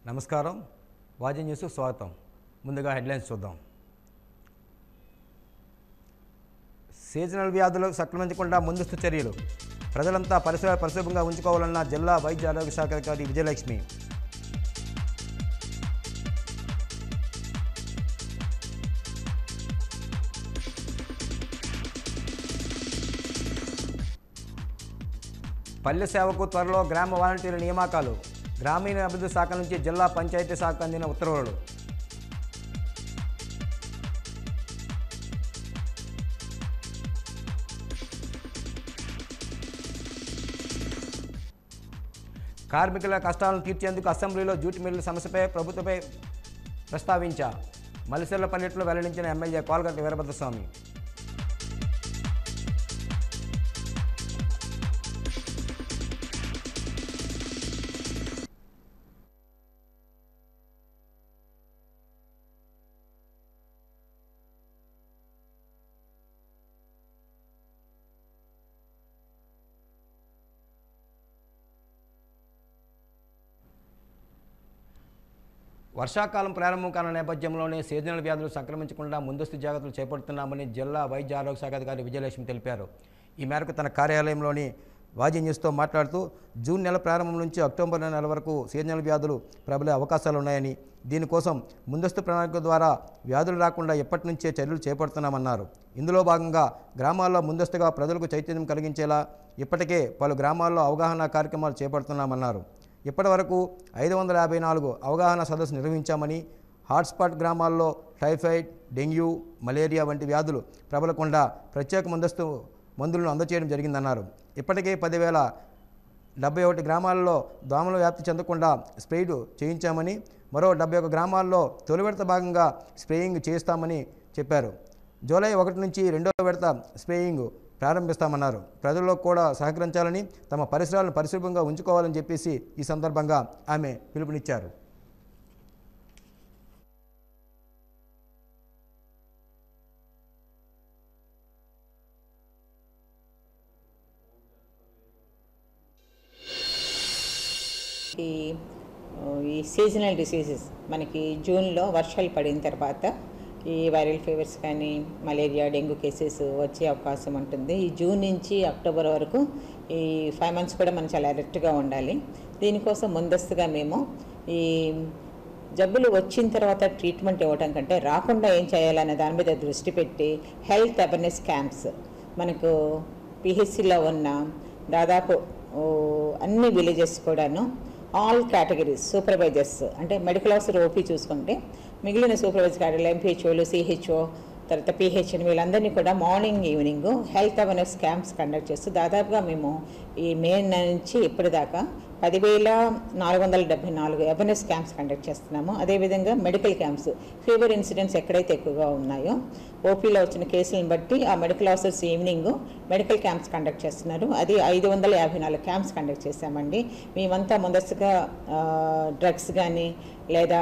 నమస్కారం వాజీ న్యూస్కు స్వాగతం ముందుగా హెడ్లైన్స్ చూద్దాం సీజనల్ వ్యాధులు సంక్రమించకుండా ముందస్తు చర్యలు ప్రజలంతా పరిసరాలు పరిశుభ్రంగా ఉంచుకోవాలన్న జిల్లా వైద్య ఆరోగ్య శాఖ అధికారి విజయలక్ష్మి పల్లె సేవకు త్వరలో గ్రామ వాలంటీర్ల నియామకాలు గ్రామీణ అభివృద్ధి శాఖ నుంచి జిల్లా పంచాయతీ శాఖ అందిన ఉత్తర్వులు కార్మికుల కష్టాలను తీర్చేందుకు అసెంబ్లీలో జూట్ మిల్లుల సమస్యపై ప్రభుత్వపై ప్రస్తావించా మలిసెర్ల పల్లెట్లో వెల్లడించిన ఎమ్మెల్యే కోల్గట్ట వీరభద్రస్వామి వర్షాకాలం ప్రారంభం కాల నేపథ్యంలోనే సీజనల్ వ్యాధులు సంక్రమించకుండా ముందస్తు జాగ్రత్తలు చేపడుతున్నామని జిల్లా వైద్య ఆరోగ్య శాఖ అధికారి విజయలక్ష్మి తెలిపారు ఈ మేరకు తన కార్యాలయంలోని వాజీ న్యూస్తో మాట్లాడుతూ జూన్ నెల ప్రారంభం నుంచి అక్టోబర్ నెల వరకు సీజనల్ వ్యాధులు ప్రబలే అవకాశాలు ఉన్నాయని దీనికోసం ముందస్తు ప్రణాళిక ద్వారా వ్యాధులు రాకుండా ఎప్పటి నుంచే చర్యలు చేపడుతున్నామన్నారు ఇందులో భాగంగా గ్రామాల్లో ముందస్తుగా ప్రజలకు చైతన్యం కలిగించేలా ఇప్పటికే పలు గ్రామాల్లో అవగాహన కార్యక్రమాలు చేపడుతున్నామన్నారు ఇప్పటి వరకు ఐదు వందల యాభై నాలుగు అవగాహన సదస్సు నిర్వహించామని హాట్స్పాట్ గ్రామాల్లో టైఫాయిడ్ డెంగ్యూ మలేరియా వంటి వ్యాధులు ప్రబలకుండా ప్రత్యేక ముందస్తు మందులను అందచేయడం జరిగిందన్నారు ఇప్పటికే పదివేల డెబ్బై ఒకటి గ్రామాల్లో దోమల వ్యాప్తి చెందకుండా స్ప్రేడ్ చేయించామని మరో డెబ్బై ఒక గ్రామాల్లో తొలి విడత భాగంగా స్ప్రేయింగ్ చేస్తామని చెప్పారు జూలై ఒకటి నుంచి రెండో విడత స్ప్రేయింగ్ ప్రారంభిస్తామన్నారు ప్రజల్లో కూడా సహకరించాలని తమ పరిసరాలను పరిశుభ్రంగా ఉంచుకోవాలని చెప్పేసి ఈ సందర్భంగా ఆమె పిలుపునిచ్చారు ఈ ఈ సీజనల్ డిసీజెస్ మనకి జూన్లో వర్షాలు పడిన తర్వాత ఈ వైరల్ ఫీవర్స్ కానీ మలేరియా డెంగ్యూ కేసెస్ వచ్చే అవకాశం ఉంటుంది ఈ జూన్ నుంచి అక్టోబర్ వరకు ఈ ఫైవ్ మంత్స్ కూడా మనం చాలా అలర్ట్గా ఉండాలి దీనికోసం ముందస్తుగా మేము ఈ జబ్బులు వచ్చిన తర్వాత ట్రీట్మెంట్ ఇవ్వడం కంటే రాకుండా ఏం చేయాలనే దాని మీద దృష్టి పెట్టి హెల్త్ అవేర్నెస్ క్యాంప్స్ మనకు పిహెచ్సిలో ఉన్న దాదాపు ఓ, అన్ని విలేజెస్ కూడాను ఆల్ కేటగిరీస్ సూపర్వైజర్స్ అంటే మెడికల్ ఆఫీసర్ ఓపీ చూసుకుంటే మిగిలిన సూపర్వైజర్ కేటగిరీ ఎంపీహెచ్ఓలు సిహెచ్ఓ తర్వాత పిహెచ్ఎన్ వీళ్ళందరినీ కూడా morning evening health awareness camps conduct చేస్తూ దాదాపుగా మేము ఈ మే నుంచి ఇప్పటిదాకా పదివేల నాలుగు వందల డెబ్బై నాలుగు అవేర్నెస్ క్యాంప్స్ కండక్ట్ చేస్తున్నాము అదేవిధంగా మెడికల్ క్యాంప్స్ ఫీవర్ ఇన్సిడెంట్స్ ఎక్కడైతే ఎక్కువగా ఉన్నాయో ఓపీలో వచ్చిన కేసులను బట్టి ఆ medical officers evening medical camps conduct చేస్తున్నారు అది ఐదు వందల యాభై నాలుగు క్యాంప్స్ కండక్ట్ చేశామండి మేమంతా ముందస్తుగా డ్రగ్స్ కానీ లేదా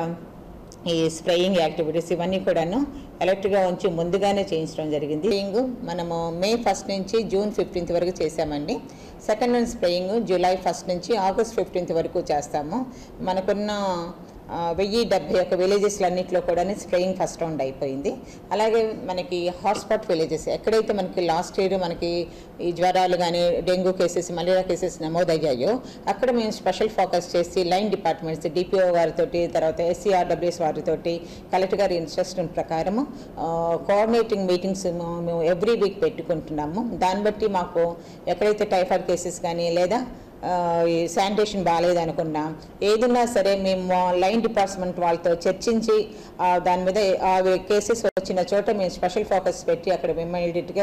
ఈ స్ప్రేయింగ్ యాక్టివిటీస్ ఇవన్నీ కూడాను అలర్ట్గా ఉంచి ముందుగానే చేయించడం జరిగింది స్ప్రేయింగ్ మనము మే ఫస్ట్ నుంచి జూన్ ఫిఫ్టీన్త్ వరకు చేసామండి second one spraying July first నుంచి ఆగస్ట్ ఫిఫ్టీన్త్ వరకు చేస్తాము మనకున్న ఆ, వెయ్యి డెబ్బై ఒక విలేజెస్లన్నింటిలో కూడా స్ప్రేయింగ్ ఫస్ట్ రౌండ్ అయిపోయింది అలాగే మనకి హాట్స్పాట్ విలేజెస్ ఎక్కడైతే మనకి లాస్ట్ ఇయర్ మనకి ఈ జ్వరాలు కానీ డెంగ్యూ కేసెస్ మలేరియా కేసెస్ నమోదయ్యాయో అక్కడ మేము స్పెషల్ ఫోకస్ చేసి లైన్ డిపార్ట్మెంట్స్ డిపిఓ వారితోటి తర్వాత ఎస్సీఆర్డబ్ల్యూఎస్ వారితోటి కలెక్టర్ గారి ఇన్స్ట్రక్షన్ ప్రకారము కోఆర్డినేటింగ్ మీటింగ్స్ మేము ఎవ్రీ వీక్ పెట్టుకుంటున్నాము దాన్ని బట్టి మాకు ఎక్కడైతే టైఫాయిడ్ కేసెస్ కానీ లేదా ఆ, ఈ శానిటేషన్ బాగాలేదనుకున్నా ఏదన్నా సరే మేము లైన్ డిపార్ట్మెంట్ వాళ్ళతో చర్చించి ఆ, దాని మీద ఆ కేసెస్ వచ్చిన చోట మేము స్పెషల్ ఫోకస్ పెట్టి అక్కడ మేము ఇమీడియట్గా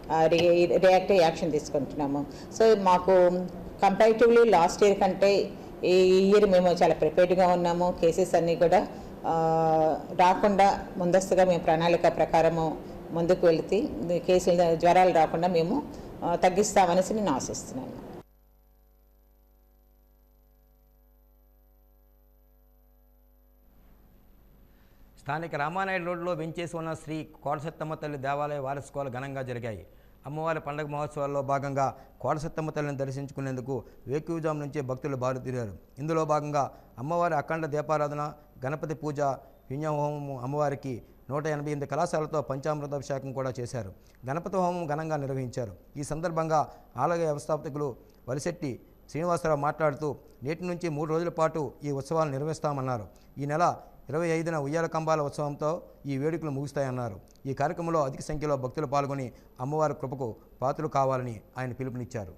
రియాక్ట్ అయ్యి యాక్షన్ తీసుకుంటున్నాము సో మాకు కంపారిటివ్లీ లాస్ట్ ఇయర్ కంటే ఈ ఇయర్ మేము చాలా ప్రిపేర్డ్గా ఉన్నాము కేసెస్ అన్నీ కూడా ఆ, రాకుండా ముందస్తుగా మేము ప్రణాళిక ప్రకారము ముందుకు వెళుతూ ఈ కేసులు జ్వరాలు రాకుండా మేము ఆ, తగ్గిస్తామనేసి నేను ఆశిస్తున్నాను స్థానిక రామానాయుడు రోడ్లో వెంచేసి ఉన్న శ్రీ కోటసత్తమ్మ తల్లి దేవాలయ వార్షికోలు ఘనంగా జరిగాయి అమ్మవారి పండగ మహోత్సవాల్లో భాగంగా కోటసత్తమ్మ తల్లిని దర్శించుకునేందుకు వేకువజాము నుంచే భక్తులు బారుతీరారు ఇందులో భాగంగా అమ్మవారి అఖండ దీపారాధన గణపతి పూజ హోమం అమ్మవారికి నూట ఎనభై ఎనిమిది కళాశాలతో పంచామృతాభిషేకం కూడా చేశారు గణపతి హోమం ఘనంగా నిర్వహించారు ఈ సందర్భంగా ఆలయ వ్యవస్థాపకులు వలిశెట్టి శ్రీనివాసరావు మాట్లాడుతూ నేటి నుంచి మూడు రోజుల పాటు ఈ ఉత్సవాలు నిర్వహిస్తామన్నారు ఈ నెల ఇరవై ఐదున ఉయ్యాల కంబాల ఉత్సవంతో ఈ వేడుకలు ముగుస్తాయన్నారు ఈ కార్యక్రమంలో అధిక సంఖ్యలో భక్తులు పాల్గొని అమ్మవారి కృపకు పాత్రలు కావాలని ఆయన పిలుపునిచ్చారు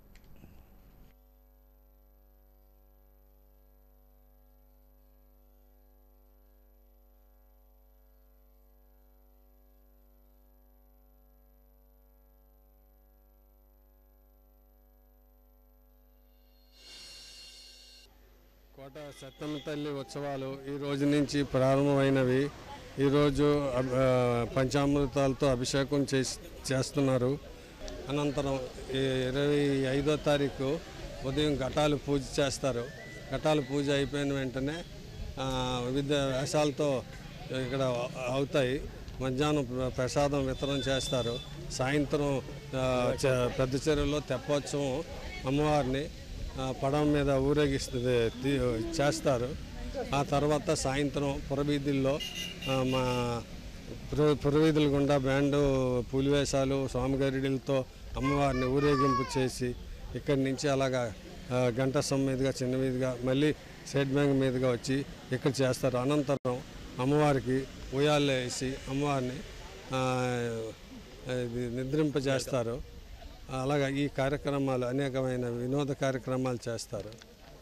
కోట సత్తమ్మ తల్లి ఉత్సవాలు ఈ రోజు నుంచి ప్రారంభమైనవి ఈరోజు అబ్- ఆ, పంచామృతాలతో అభిషేకం చేసి చేస్తున్నారు అనంతరం ఈ ఇరవై ఐదో తారీఖు ఉదయం ఘటాలు పూజ చేస్తారు ఘటాలు పూజ అయిపోయిన వెంటనే ఆ, వివిధ వేషాలతో ఇక్కడ అవుతాయి మధ్యాహ్నం ప్ర- ప్రసాదం వితరణ చేస్తారు సాయంత్రం ఆ, చ- పెద్ద చెరువులో తెప్పోత్సవం అమ్మవారిని ఆ, పడవ మీద ఊరేగిస్తుంది తీ- చేస్తారు ఆ తర్వాత సాయంత్రం పురవీధుల్లో ఆ, మా పుర పురవీధుల గుండా బ్యాండు పులివేషాలు స్వామిగారిడిలతో అమ్మవారిని ఊరేగింపు చేసి ఇక్కడి నుంచి అలాగా ఆ, గంట సొమ్ము మీదుగా చిన్న మీదుగా మళ్ళీ స్టేట్ బ్యాంక్ మీదుగా వచ్చి ఇక్కడ చేస్తారు అనంతరం అమ్మవారికి ఉయ్యాల్లో వేసి అమ్మవారిని ఆ, ఇది నిద్రింపజేస్తారు అలాగా ఈ కార్యక్రమాలు అనేకమైన వినోద కార్యక్రమాలు చేస్తారు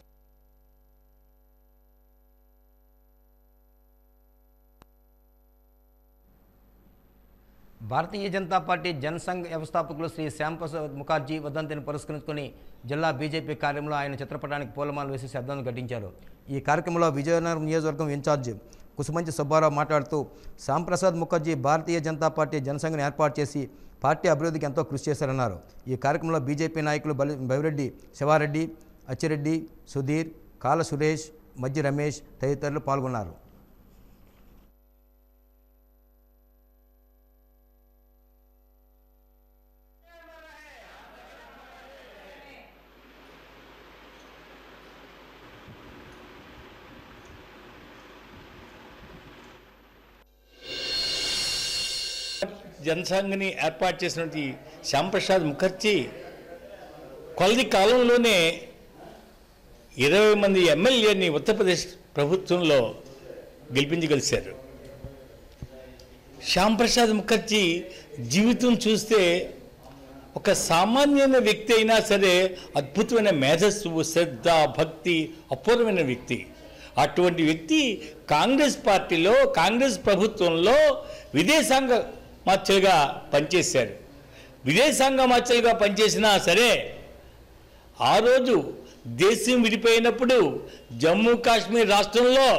భారతీయ జనతా పార్టీ జనసంఘ్ వ్యవస్థాపకులు శ్రీ శ్యాంప్రసాద్ ముఖర్జీ వర్ధంతిని పురస్కరించుకుని జిల్లా బీజేపీ కార్యంలో ఆయన చిత్రపటానికి పూలమాలు వేసి శ్రద్ధను ఘటించారు ఈ కార్యక్రమంలో విజయనగరం నియోజకవర్గం ఇన్ఛార్జ్ కుసుమంచి సుబ్బారావు మాట్లాడుతూ శ్యాంప్రసాద్ ముఖర్జీ భారతీయ జనతా పార్టీ జనసంఘ్ని ఏర్పాటు చేసి పార్టీ అభివృద్ధికి ఎంతో కృషి చేశారన్నారు ఈ కార్యక్రమంలో బీజేపీ నాయకులు బలి బైవిరెడ్డి శివారెడ్డి అచ్చిరెడ్డి సుధీర్ కాల సురేష్ మజ్జి రమేష్ తదితరులు పాల్గొన్నారు జనసంఘ్ని ఏర్పాటు చేసినటువంటి శ్యాంప్రసాద్ ముఖర్జీ కొలది కాలంలోనే ఇరవై మంది ఎమ్మెల్యేని ఉత్తరప్రదేశ్ ప్రభుత్వంలో గెలిపించగలిశారు శ్యాంప్రసాద్ ముఖర్జీ జీవితం చూస్తే ఒక సామాన్యమైన వ్యక్తి అయినా సరే అద్భుతమైన మేధస్సు శ్రద్ధ భక్తి అపూర్వమైన వ్యక్తి అటువంటి వ్యక్తి కాంగ్రెస్ పార్టీలో కాంగ్రెస్ ప్రభుత్వంలో విదేశాంగ మార్చలుగా పనిచేశారు విదేశాంగ మార్చలుగా పనిచేసినా సరే ఆ రోజు దేశం విడిపోయినప్పుడు జమ్మూ కాశ్మీర్ రాష్ట్రంలో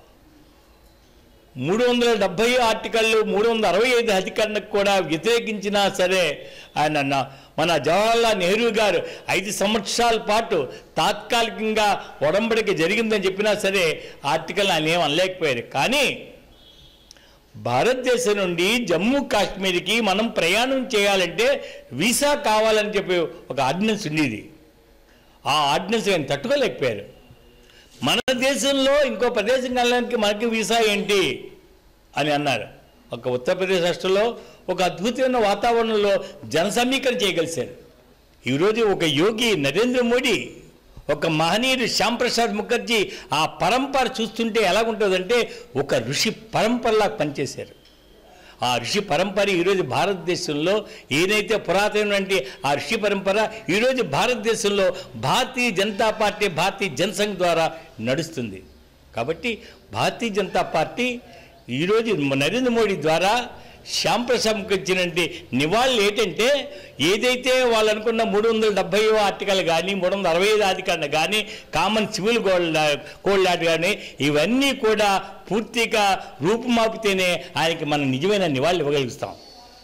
మూడు వందల డెబ్బై ఆర్టికల్ మూడు వందల అరవై ఐదు అధికరణకు కూడా వ్యతిరేకించినా సరే ఆయన నా- మన జవహర్లాల్ నెహ్రూ గారు ఐదు సంవత్సరాల పాటు తాత్కాలికంగా ఒడంబడిక జరిగిందని చెప్పినా సరే ఆర్టికల్ ఆయన ఏం అనలేకపోయారు కానీ భారతదేశం నుండి జమ్మూ కాశ్మీర్కి మనం ప్రయాణం చేయాలంటే వీసా కావాలని చెప్పి ఒక ఆర్డినెన్స్ ఉండేది ఆ ఆర్డినెన్స్ ఆయన తట్టుకోలేకపోయారు మన దేశంలో ఇంకో ప్రదేశం వెళ్ళడానికి మనకి వీసా ఏంటి అని అన్నారు ఒక ఉత్తరప్రదేశ్ రాష్ట్రంలో ఒక అద్భుతమైన వాతావరణంలో జన సమీకరణ చేయగలిశారు ఈరోజు ఒక యోగి నరేంద్ర మోడీ ఒక మహనీయుడు శ్యాంప్రసాద్ ముఖర్జీ ఆ పరంపర చూస్తుంటే ఎలాగుంటుందంటే ఒక ఋషి పరంపరలా పనిచేశారు ఆ ఋషి పరంపర ఈరోజు భారతదేశంలో ఏదైతే పురాతనటువంటి ఆ ఋషి పరంపర ఈరోజు భారతదేశంలో భారతీయ జనతా పార్టీ భారతీయ జనసంఘ్ ద్వారా నడుస్తుంది కాబట్టి భారతీయ జనతా పార్టీ ఈరోజు నరేంద్ర మోడీ ద్వారా శ్యామ్ ప్రసాద్ ఇచ్చినటువంటి నివాళులు ఏంటంటే ఏదైతే వాళ్ళు అనుకున్న మూడు వందల డెబ్బై ఆర్టికల్ కానీ మూడు వందల అరవై ఐదు ఆర్టికల్ కానీ కామన్ సివిల్ కోడ్ కోడ్ లాట్ కానీ ఇవన్నీ కూడా పూర్తిగా రూపుమాపితేనే ఆయనకి మనం నిజమైన నివాళులు ఇవ్వగలుగుతాం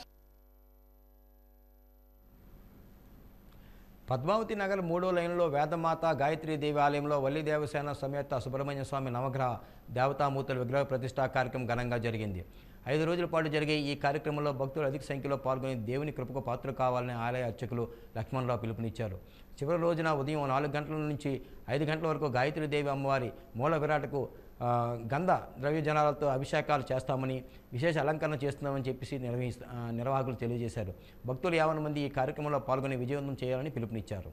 పద్మావతి నగర్ మూడో లైన్లో వేదమాత గాయత్రీ దేవి ఆలయంలో వల్లి దేవసేన సమేత సుబ్రహ్మణ్య స్వామి నవగ్రహ దేవతామూర్తుల విగ్రహ ప్రతిష్టా కార్యక్రమం ఘనంగా జరిగింది ఐదు రోజుల పాటు జరిగే ఈ కార్యక్రమంలో భక్తులు అధిక సంఖ్యలో పాల్గొని దేవుని కృపకు పాత్ర కావాలని ఆలయ అర్చకులు లక్ష్మణరావు పిలుపునిచ్చారు చివరి రోజున ఉదయం నాలుగు గంటల నుంచి ఐదు గంటల వరకు గాయత్రీదేవి అమ్మవారి మూల విరాటకు ఆ, గంధ ద్రవ్యజనాలతో అభిషేకాలు చేస్తామని విశేష అలంకరణ చేస్తున్నామని చెప్పేసి నిర్వహిస్త ఆ, నిర్వాహకులు తెలియజేశారు భక్తులు యావన మంది ఈ కార్యక్రమంలో పాల్గొని విజయవంతం చేయాలని పిలుపునిచ్చారు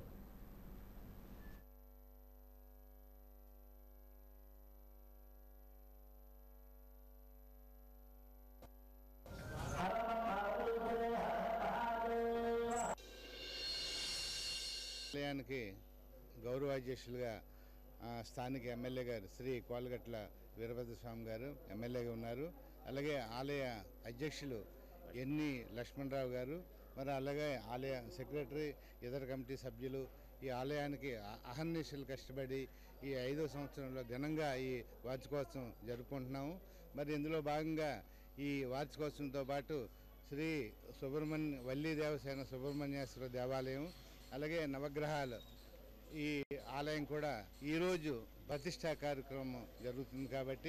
ఆలయానికి గౌరవాధ్యక్షులుగా ఆ, స్థానిక ఎమ్మెల్యే గారు శ్రీ కోలగట్ల వీరభద్ర స్వామి గారు ఎమ్మెల్యేగా ఉన్నారు అలాగే ఆలయ అధ్యక్షులు ఎన్ని లక్ష్మణరావు గారు మరి అలాగే ఆలయ సెక్రటరీ ఇతర కమిటీ సభ్యులు ఈ ఆలయానికి అ- అహర్నిశలు కష్టపడి ఈ ఐదో సంవత్సరంలో ఘనంగా ఈ వార్షికోత్సవం జరుపుకుంటున్నాము మరి ఇందులో భాగంగా ఈ వార్షికోత్సవంతో పాటు శ్రీ సుబ్రహ్మణ్య వల్లి దేవసేన సుబ్రహ్మణ్యేశ్వర దేవాలయం అలాగే నవగ్రహాలు ఈ ఆలయం కూడా ఈరోజు ప్రతిష్టా కార్యక్రమం జరుగుతుంది కాబట్టి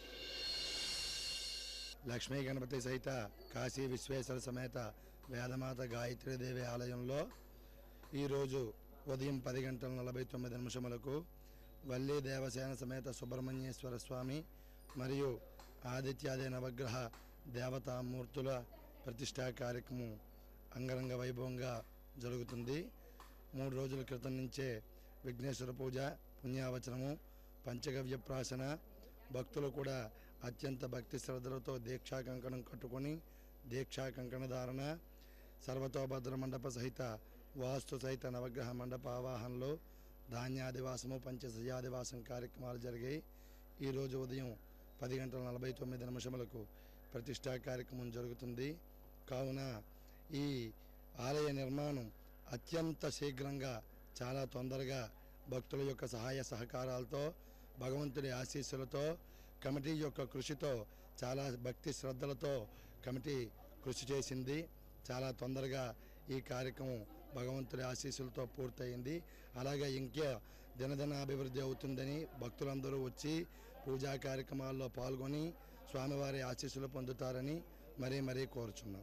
లక్ష్మీ గణపతి సహిత కాశీ విశ్వేశ్వర సమేత వేదమాత గాయత్రీదేవి ఆలయంలో ఈరోజు ఉదయం పది గంటల నలభై తొమ్మిది నిమిషములకు వల్లి దేవసేన సమేత సుబ్రహ్మణ్యేశ్వర స్వామి మరియు ఆదిత్యాది నవగ్రహ దేవతామూర్తుల ప్రతిష్టా కార్యక్రమం అంగరంగ వైభవంగా జరుగుతుంది మూడు రోజుల క్రితం నుంచే విఘ్నేశ్వర పూజ పుణ్యావచనము పంచగవ్య ప్రాసన భక్తులు కూడా అత్యంత భక్తి శ్రద్ధలతో దీక్షా కంకణం కట్టుకొని దీక్షా కంకణ ధారణ సర్వతోభద్ర మండప సహిత వాస్తు సహిత నవగ్రహ మండప ఆవాహనలో ధాన్యాదివాసము పంచసయాదివాసం కార్యక్రమాలు జరిగాయి ఈరోజు ఉదయం పది గంటల నలభై తొమ్మిది నిమిషములకు ప్రతిష్టా కార్యక్రమం జరుగుతుంది కావున ఈ ఆలయ నిర్మాణం అత్యంత శీఘ్రంగా చాలా తొందరగా భక్తుల యొక్క సహాయ సహకారాలతో భగవంతుడి ఆశీస్సులతో కమిటీ యొక్క కృషితో చాలా భక్తి శ్రద్ధలతో కమిటీ కృషి చేసింది చాలా తొందరగా ఈ కార్యక్రమం భగవంతుడి ఆశీస్సులతో పూర్తయింది అలాగే ఇంకా దినదిన అభివృద్ధి అవుతుందని భక్తులందరూ వచ్చి పూజా కార్యక్రమాల్లో పాల్గొని స్వామివారి ఆశీస్సులు పొందుతారని మరీ మరీ కోరుచున్నాం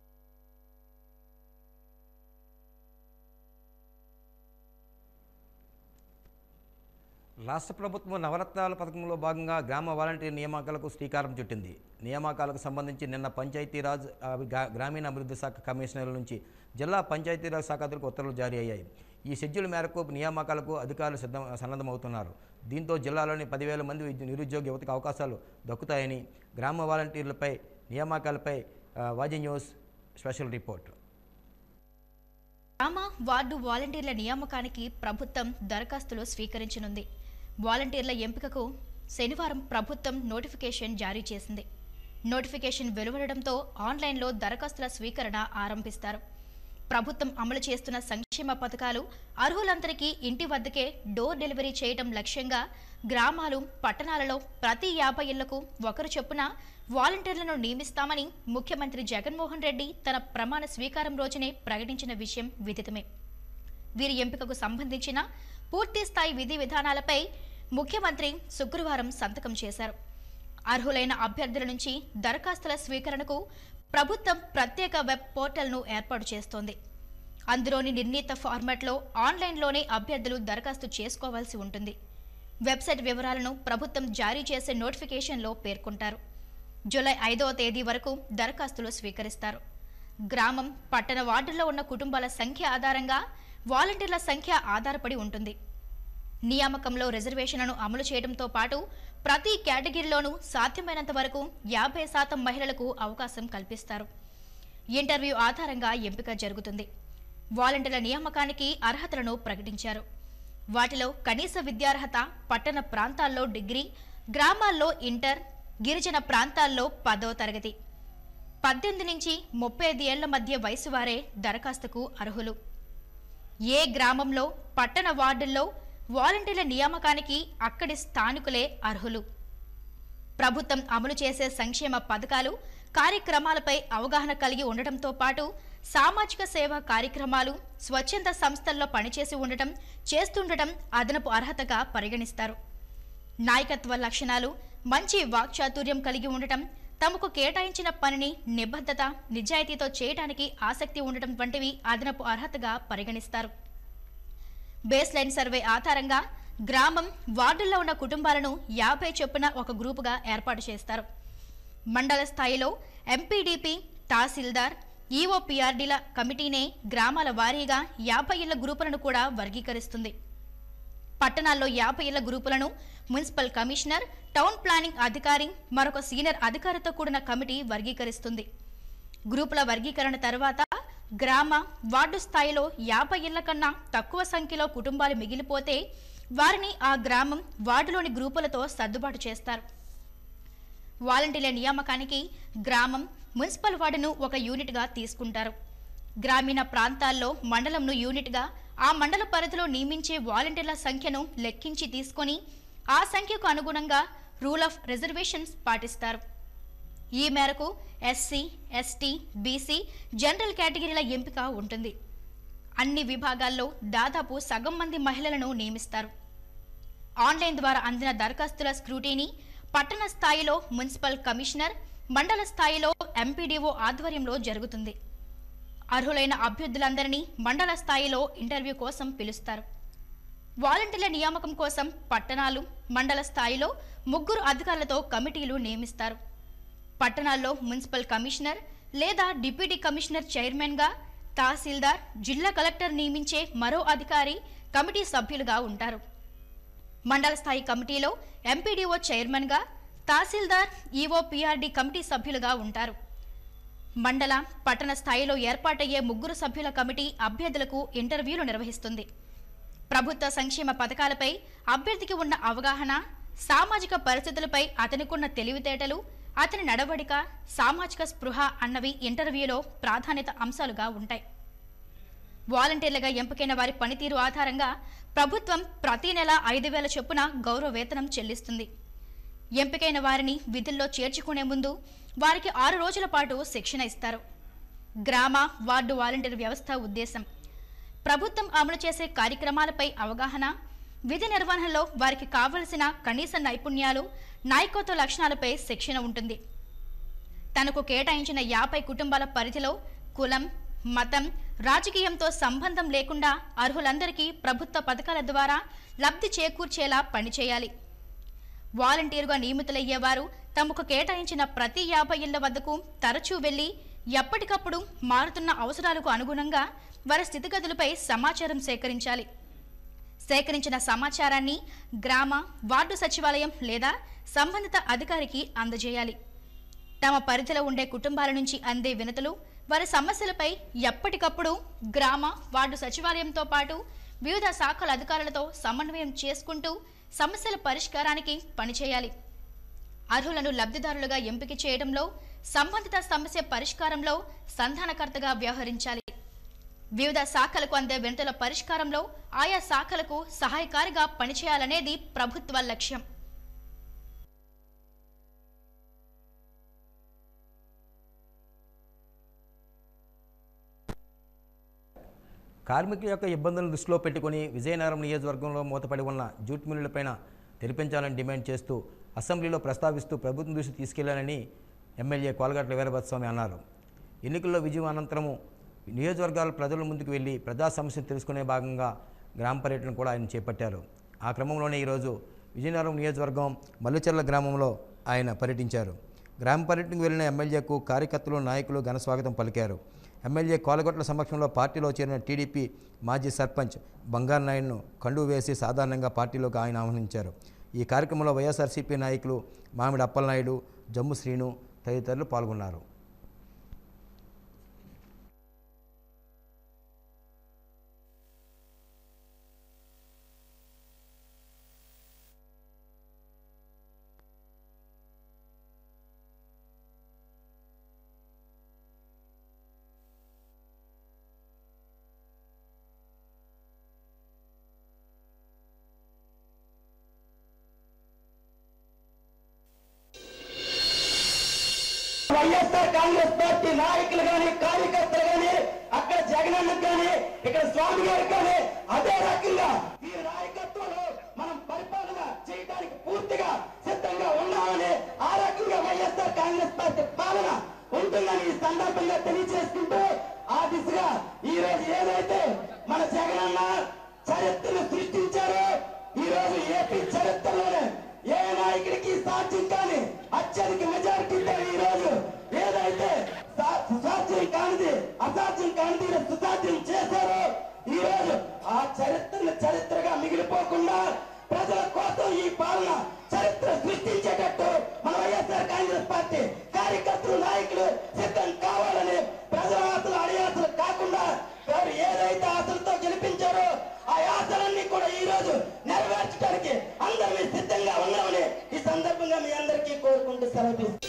రాష్ట్ర ప్రభుత్వం నవరత్నాల పథకంలో భాగంగా గ్రామ వాలంటీర్ నియామకాలకు శ్రీకారం చుట్టింది నియామకాలకు సంబంధించి నిన్న పంచాయతీరాజ్ ఆ, గ్రా- గ్రామీణ అభివృద్ధి శాఖ కమిషనర్ల నుంచి జిల్లా పంచాయతీరాజ్ శాఖలకు ఉత్తర్వులు జారీ అయ్యాయి ఈ షెడ్యూల్ మేరకు నియామకాలకు అధికారులు సిద్ధం సన్నద్ధమవుతున్నారు దీంతో జిల్లాలోని పదివేల మంది విద్య- నిరుద్యోగ యువతకు అవకాశాలు దక్కుతాయని గ్రామ వాలంటీర్లపై నియామకాలపై ఆ, వాజీ న్యూస్ స్పెషల్ రిపోర్ట్ గ్రామ వార్డు వాలంటీర్ల నియామకానికి ప్రభుత్వం దరఖాస్తులు స్వీకరించనుంది వాలంటీర్ల ఎంపికకు శనివారం ప్రభుత్వం నోటిఫికేషన్ జారీ చేసింది నోటిఫికేషన్ వెలువడడంతో ఆన్లైన్లో దరఖాస్తుల స్వీకరణ ఆరంభిస్తారు ప్రభుత్వం అమలు చేస్తున్న సంక్షేమ పథకాలు అర్హులందరికీ ఇంటి వద్దకే డోర్ డెలివరీ చేయడం లక్ష్యంగా గ్రామాలు పట్టణాలలో ప్రతి యాభై ఇళ్లకు ఒకరు చొప్పున వాలంటీర్లను నియమిస్తామని ముఖ్యమంత్రి జగన్మోహన్ రెడ్డి తన ప్రమాణ స్వీకారం రోజునే ప్రకటించిన విషయం విదితమే వీరి ఎంపికకు సంబంధించిన పూర్తి స్థాయి విధి విధానాలపై ముఖ్యమంత్రి శుక్రవారం సంతకం చేశారు అర్హులైన అభ్యర్థుల నుంచి దరఖాస్తుల స్వీకరణకు ప్రభుత్వం ప్రత్యేక వెబ్ పోర్టల్ను ఏర్పాటు చేస్తోంది అందులోని నిర్ణీత ఫార్మాట్లో ఆన్లైన్లోనే అభ్యర్థులు దరఖాస్తు చేసుకోవాల్సి ఉంటుంది వెబ్సైట్ వివరాలను ప్రభుత్వం జారీ చేసే నోటిఫికేషన్లో పేర్కొంటారు జూలై ఐదవ తేదీ వరకు దరఖాస్తులు స్వీకరిస్తారు గ్రామం పట్టణ వార్డుల్లో ఉన్న కుటుంబాల సంఖ్య ఆధారంగా వాలంటీర్ల సంఖ్య ఆధారపడి ఉంటుంది నియామకంలో రిజర్వేషన్లను అమలు చేయడంతో పాటు ప్రతి కేటగిరీలోనూ సాధ్యమైనంత వరకు యాభై శాతం మహిళలకు అవకాశం కల్పిస్తారు ఇంటర్వ్యూ ఆధారంగా ఎంపిక జరుగుతుంది వాలంటీర్ల నియామకానికి అర్హతలను ప్రకటించారు వాటిలో కనీస విద్యార్హత పట్టణ ప్రాంతాల్లో డిగ్రీ గ్రామాల్లో ఇంటర్ గిరిజన ప్రాంతాల్లో పదవ తరగతి పద్దెనిమిది నుంచి ముప్పై ఐదు ఏళ్ల మధ్య వయసు వారే దరఖాస్తుకు అర్హులు ఏ గ్రామంలో పట్టణ వార్డుల్లో వాలంటీర్ల నియామకానికి అక్కడి స్థానికులే అర్హులు ప్రభుత్వం అమలు చేసే సంక్షేమ పథకాలు కార్యక్రమాలపై అవగాహన కలిగి ఉండటంతో పాటు సామాజిక సేవా కార్యక్రమాలు స్వచ్ఛంద సంస్థల్లో పనిచేసి ఉండటం చేస్తుండటం అదనపు అర్హతగా పరిగణిస్తారు నాయకత్వ లక్షణాలు మంచి వాక్చాతుర్యం కలిగి ఉండటం తమకు కేటాయించిన పనిని నిబద్ధత నిజాయితీతో చేయడానికి ఆసక్తి ఉండటం వంటివి అదనపు అర్హతగా పరిగణిస్తారు బేస్ లైన్ సర్వే ఆధారంగా గ్రామం వార్డుల్లో ఉన్న కుటుంబాలను యాభై చొప్పున ఒక గ్రూపుగా ఏర్పాటు చేస్తారు మండల స్థాయిలో ఎంపీడీపీ తహసీల్దార్ ఈఓపీఆర్డీల కమిటీనే గ్రామాల వారీగా యాభై ఇళ్ల గ్రూపులను కూడా వర్గీకరిస్తుంది పట్టణాల్లో యాభై ఇళ్ల గ్రూపులను మున్సిపల్ కమిషనర్ టౌన్ ప్లానింగ్ అధికారి మరొక సీనియర్ అధికారితో కూడిన కమిటీ వర్గీకరిస్తుంది గ్రూపుల వర్గీకరణ తర్వాత గ్రామ వార్డు స్థాయిలో యాభై ఇళ్ల కన్నా తక్కువ సంఖ్యలో కుటుంబాలు మిగిలిపోతే వారిని ఆ గ్రామం వార్డులోని గ్రూపులతో సర్దుబాటు చేస్తారు వాలంటీర్ల నియామకానికి గ్రామం మున్సిపల్ వార్డును ఒక యూనిట్గా తీసుకుంటారు గ్రామీణ ప్రాంతాల్లో మండలంను యూనిట్గా ఆ మండల పరిధిలో నియమించే వాలంటీర్ల సంఖ్యను లెక్కించి తీసుకొని ఆ సంఖ్యకు అనుగుణంగా రూల్ ఆఫ్ రిజర్వేషన్స్ పాటిస్తారు ఈ మేరకు ఎస్సీ ఎస్టీ బీసీ జనరల్ కేటగిరీల ఎంపిక ఉంటుంది అన్ని విభాగాల్లో దాదాపు సగం మంది మహిళలను నియమిస్తారు ఆన్లైన్ ద్వారా అందిన దరఖాస్తుల స్క్రూటీని పట్టణ స్థాయిలో మున్సిపల్ కమిషనర్ మండల స్థాయిలో ఎంపీడీఓ ఆధ్వర్యంలో జరుగుతుంది అర్హులైన అభ్యర్థులందరినీ మండల స్థాయిలో ఇంటర్వ్యూ కోసం పిలుస్తారు వాలంటీర్ల నియామకం కోసం పట్టణాలు మండల స్థాయిలో ముగ్గురు అధికారులతో కమిటీలు నియమిస్తారు పట్టణాల్లో మున్సిపల్ కమిషనర్ లేదా డిప్యూటీ కమిషనర్ చైర్మన్గా తహసీల్దార్ జిల్లా కలెక్టర్ నియమించే మరో అధికారి కమిటీ సభ్యులుగా ఉంటారు మండల స్థాయి కమిటీలో ఎంపీడీఓ చైర్మన్గా తహసీల్దార్ ఈఓ పీఆర్డీ కమిటీ సభ్యులుగా ఉంటారు మండల పట్టణ స్థాయిలో ఏర్పాటయ్యే ముగ్గురు సభ్యుల కమిటీ అభ్యర్థులకు ఇంటర్వ్యూలు నిర్వహిస్తుంది ప్రభుత్వ సంక్షేమ పథకాలపై అభ్యర్థికి ఉన్న అవగాహన సామాజిక పరిస్థితులపై అతనికున్న తెలివితేటలు అతని నడవడిక సామాజిక స్పృహ అన్నవి ఇంటర్వ్యూలో ప్రాధాన్యత అంశాలుగా ఉంటాయి వాలంటీర్లుగా ఎంపికైన వారి పనితీరు ఆధారంగా ప్రభుత్వం ప్రతి నెల ఐదు వేల చొప్పున గౌరవ వేతనం చెల్లిస్తుంది ఎంపికైన వారిని విధుల్లో చేర్చుకునే ముందు వారికి ఆరు రోజుల పాటు శిక్షణ ఇస్తారు గ్రామ వార్డు వాలంటీర్ వ్యవస్థ ఉద్దేశం ప్రభుత్వం అమలు చేసే కార్యక్రమాలపై అవగాహన విధి నిర్వహణలో వారికి కావలసిన కనీస నైపుణ్యాలు నాయకత్వ లక్షణాలపై శిక్షణ ఉంటుంది తనకు కేటాయించిన యాభై కుటుంబాల పరిధిలో కులం మతం రాజకీయంతో సంబంధం లేకుండా అర్హులందరికీ ప్రభుత్వ పథకాల ద్వారా లబ్ధి చేకూర్చేలా పనిచేయాలి వాలంటీరుగా నియమితులయ్యేవారు తమకు కేటాయించిన ప్రతి యాభై ఇళ్ల వద్దకు తరచూ వెళ్లి ఎప్పటికప్పుడు మారుతున్న అవసరాలకు అనుగుణంగా వారి స్థితిగతులపై సమాచారం సేకరించాలి సేకరించిన సమాచారాన్ని గ్రామ వార్డు సచివాలయం లేదా సంబంధిత అధికారికి అందజేయాలి తమ పరిధిలో ఉండే కుటుంబాల నుంచి అందే వినతులు వారి సమస్యలపై ఎప్పటికప్పుడు గ్రామ వార్డు సచివాలయంతో పాటు వివిధ శాఖల అధికారులతో సమన్వయం చేసుకుంటూ సమస్యల పరిష్కారానికి పనిచేయాలి అర్హులను లబ్ధిదారులుగా ఎంపిక చేయడంలో సంబంధిత సమస్య పరిష్కారంలో సంధానకర్తగా వ్యవహరించాలి వివిధ శాఖలకు అందే వినతుల పరిష్కారంలో ఆయా శాఖలకు సహాయకారిగా పనిచేయాలనేది ప్రభుత్వ లక్ష్యం కార్మికుల యొక్క ఇబ్బందులను దృష్టిలో పెట్టుకుని విజయనగరం నియోజకవర్గంలో మూతపడి ఉన్న జూట్ మిల్లులపైన తెరిపించాలని డిమాండ్ చేస్తూ అసెంబ్లీలో ప్రస్తావిస్తూ ప్రభుత్వం దృష్టి తీసుకెళ్లాలని ఎమ్మెల్యే కోలగట్ల వీరభద్రస్వామి అన్నారు ఎన్నికల్లో విజయం అనంతరము నియోజకవర్గాల ప్రజల ముందుకు వెళ్లి ప్రజా సమస్యలు తెలుసుకునే భాగంగా గ్రామ పర్యటన కూడా ఆయన చేపట్టారు ఆ క్రమంలోనే ఈరోజు విజయనగరం నియోజకవర్గం మల్లుచెర్ల గ్రామంలో ఆయన పర్యటించారు గ్రామ పర్యటనకు వెళ్లిన ఎమ్మెల్యేకు కార్యకర్తలు నాయకులు ఘన స్వాగతం పలికారు ఎమ్మెల్యే కోలగొట్ల సమక్షంలో పార్టీలో చేరిన టీడీపీ మాజీ సర్పంచ్ బంగారు నాయుడును కండు వేసి సాధారణంగా పార్టీలోకి ఆయన ఆహ్వానించారు ఈ కార్యక్రమంలో వైఎస్ఆర్సీపీ నాయకులు మామిడి అప్పలనాయుడు జమ్ము శ్రీను తదితరులు పాల్గొన్నారు వైఎస్ఆర్ కాంగ్రెస్ పార్టీ నాయకులు గాని కార్యకర్తలు గాని అక్కడ జగనన్నకు గాని ఇక్కడ స్వామి గారికి గాని అదే రకంగా ఈ నాయకత్వంలో మనం పరిపాలన చేయడానికి పూర్తిగా సిద్ధంగా ఉన్నామని ఆ రకంగా వైఎస్ఆర్ కాంగ్రెస్ పార్టీ పాలన ఉంటుందని ఈ సందర్భంగా తెలియజేసుకుంటూ ఆ దిశగా ఈ రోజు ఏదైతే మన జగనన్న చరిత్రను సృష్టించారో ఈ రోజు ఏపీ చరిత్రలోనే ఏ నాయకుడికి సాధ్యం కాని అత్యధిక మెజారిటీతో ఈ రోజు ఏదైతే సా- సుసాధ్యం కానిది అసాధ్యం కానిది ఈరోజు సుసాధ్యం చేశారో ఈ రోజు ఆ చరిత్రను చరిత్రగా మిగిలిపోకుండా ప్రజల కోసం ఈ పాలన చరిత్ర సృష్టించేటట్టు మన వైఎస్ఆర్ కాంగ్రెస్ పార్టీ కార్యకర్తలు నాయకులు సిద్ధం కావాలని ప్రజల ఆశలు అడియాసలు కాకుండా వారు ఏదైతే ఆశలతో గెలిపించారో ఆ ఆశలన్నీ కూడా ఈ రోజు నెరవేర్చడానికి అందరూ సిద్ధంగా ఉన్నామని ఈ సందర్భంగా మీ అందరికీ కోరుకుంటూ సెలవు తీసుకుంటున్నాను.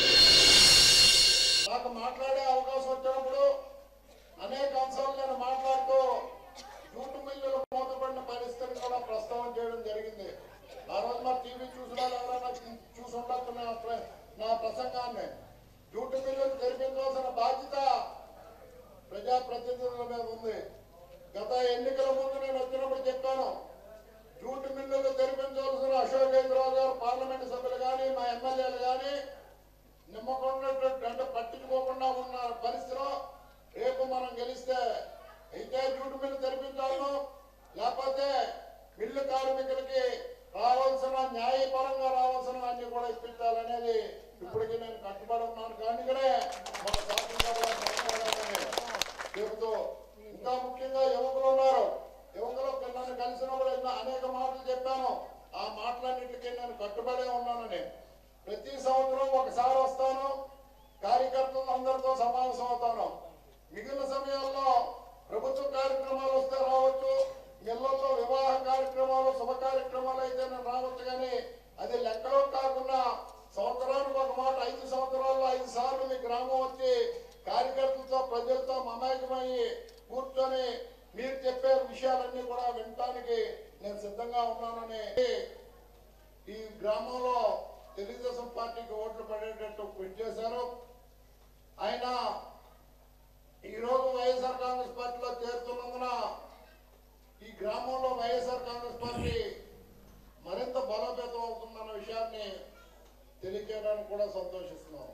నాకు మాట్లాడే అవకాశం వచ్చినప్పుడు అనేక అంశాలు నేను మాట్లాడుతూ జూటు మిల్లులు మూతపడిన పరిస్థితిని కూడా ప్రస్తావన చేయడం జరిగింది ఆ రోజు మా టీవీ చూసిన వాళ్ళు ఎవరైనా చూ- చూసి ఉండొచ్చు నా ప్ర- నా ప్రసంగాన్ని జూటు మిల్లులు తెరిపించవలసిన బాధ్యత ప్రజాప్రతినిధుల మీద ఉంది గత ఎన్నికల ముందు నేను వచ్చినప్పుడు చెప్పాను జూటు మిల్లులు తెరిపించవలసిన అశోక్ గజరావు గారు పార్లమెంట్ సభ్యులు కానీ మా ఎమ్మెల్యేలు కానీ నిమ్మకున్నటువంటి అంటే పట్టించుకోకుండా ఉన్న పరిస్థితిలో రేపు మనం గెలిస్తే అయితే జూటు మిల్లు తెరిపించాలను లేకపోతే మిల్లు కార్మికులకి రావాల్సిన న్యాయపరంగా రావాల్సిన అన్ని కూడా ఇప్పించాలనేది ఇప్పటికీ నేను కట్టుబడి ఉన్నాను కానీ ఇక్కడే మన శాసనసభలో మాట్లాడాలని చెబుతూ ఇంకా ముఖ్యంగా యువకులు ఉన్నారు యువకులు నన్ను కలిసినప్పుడు ఎన్నో అనేక మాటలు చెప్పాను ఆ మాటలన్నిటికీ నేను కట్టుబడే ఉన్నానని ప్రతి సంవత్సరం ఒకసారి వస్తాను కార్యకర్తలు అందరితో సమావేశం అవుతాను మిగిలిన సమయాల్లో ప్రభుత్వ కార్యక్రమాలు వస్తే రావచ్చు ఇళ్లలో వివాహ కార్యక్రమాలు శుభ కార్యక్రమాలు అయితే నేను రావచ్చు కానీ అది లెక్కలో కాకుండా సంవత్సరానికి ఒక మాట ఐదు సంవత్సరాల్లో ఐదు సార్లు మీ గ్రామం వచ్చి కార్యకర్తలతో ప్రజలతో మమేకమయ్యి కూర్చొని మీరు చెప్పే విషయాలన్నీ కూడా వినటానికి నేను సిద్ధంగా ఉన్నానని ఈ గ్రామంలో తెలుగుదేశం పార్టీకి ఓట్లు పడేటట్టు కృషి చేశారు ఆయన ఈ రోజు వైఎస్ఆర్ కాంగ్రెస్ పార్టీలో చేరుతున్నందున ఈ గ్రామంలో వైఎస్ఆర్ కాంగ్రెస్ పార్టీ మరింత బలోపేతం అవుతుందన్న విషయాన్ని తెలియజేయడానికి కూడా సంతోషిస్తున్నాం